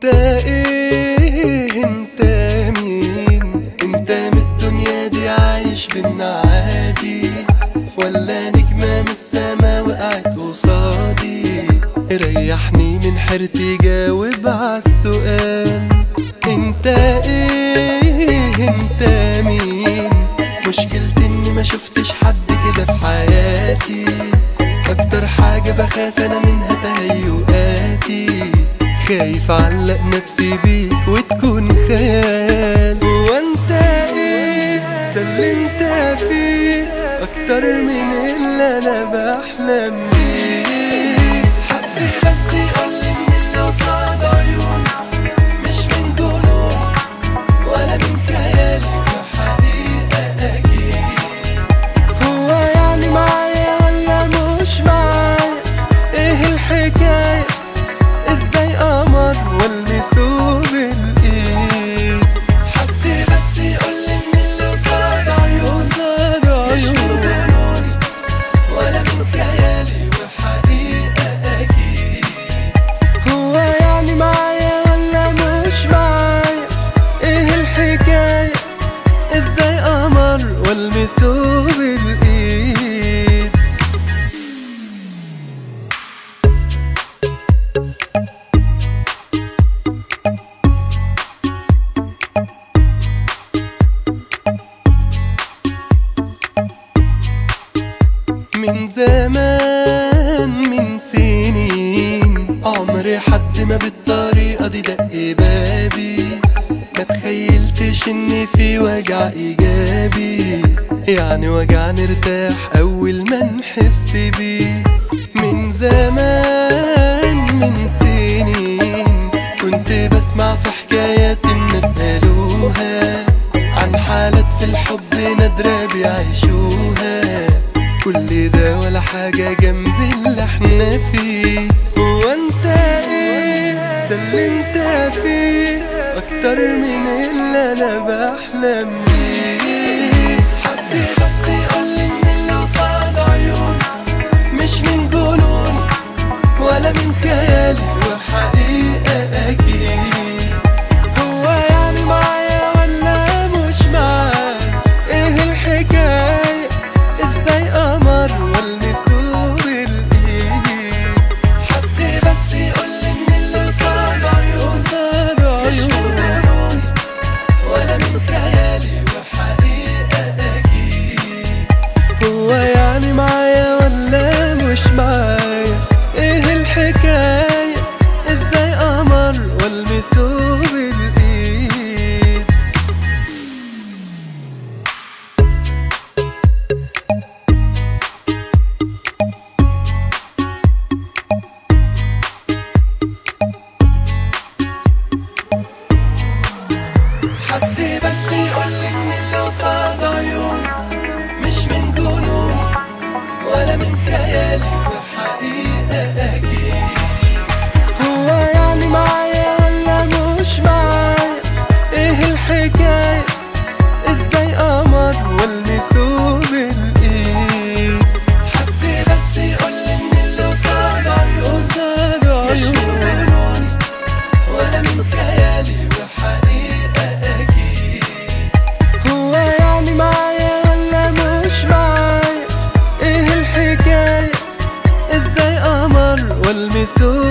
انت ايه انت مين انت من الدنيا دي عايش بينا عادي ولا نجمة من السما وقعت قصادي ريحني من حيرتي جاوب عالسؤال انت ايه انت مين مشكلتي اني ما شفتش حد كده في حياتي اكتر حاجة بخاف انا منها تهيؤاتي خايف اعلق نفسي بيك وتكون خيال وانت ايه ده اللي انت فيه اكتر من اللي انا بحلم بيه حد بس يقولي ان اللي قصاد عيوني مش من جنون ولا من خيالي وحقيقة أكيد هو يعني معايا ولا مش معايا ايه الحكاية ازاي قمر والمسه بالايد حد بس يقولي ان اللي قصاد عيوني قصاد مش من جنوني ولا من خيالي وحقيقة أكيد هو يعني معايا ولا مش معايا ايه الحكاية ازاي قمر والمسه بالايد من زمان من سنين عمري حد ما بالطريقة دي دق بابي ما تخيلتش ان في وجع ايجابي يعني وجع نرتاح اول ما نحس بيه من زمان من سنين كنت بسمع في حكايات الناس قالوها عن حالات في الحب نادرة بيعيشوها كل ده ولا حاجة جنب اللي احنا فيه هو انت ايه ده اللي انت فيه اكتر من اللي انا بحلم بيه حد بس يقولي ان اللي قصاد عيوني مش من جنون ولا من خيالي وحقيقة اكيد هو يعني معايا ولا مش معايا ايه الحكاية ازاي قمر والمسه بالايد حد بس يقولي ان اللي قصاد عيوني قصاد مش من جنوني ولا من خيالي وحقيقة اكيد هو يعني معايا ولا مش معايا ايه الحكاية ازاي قمر والمسه بالايد حد بس يقولي ان اللي قصاد عيوني مش من جنون ولا من خيالي وحقيقة أكيد هو يعني معايا ولا مش معايا ايه الحكاية ازاي قمر والمسه بالايد حد بس يقولي ان اللي قصاد عيوني قصاد مش من جنوني ولا من خيالي وحقيقة أكيد هو يعني معايا ولا مش معايا ايه الحكاية ازاي قمر والمسه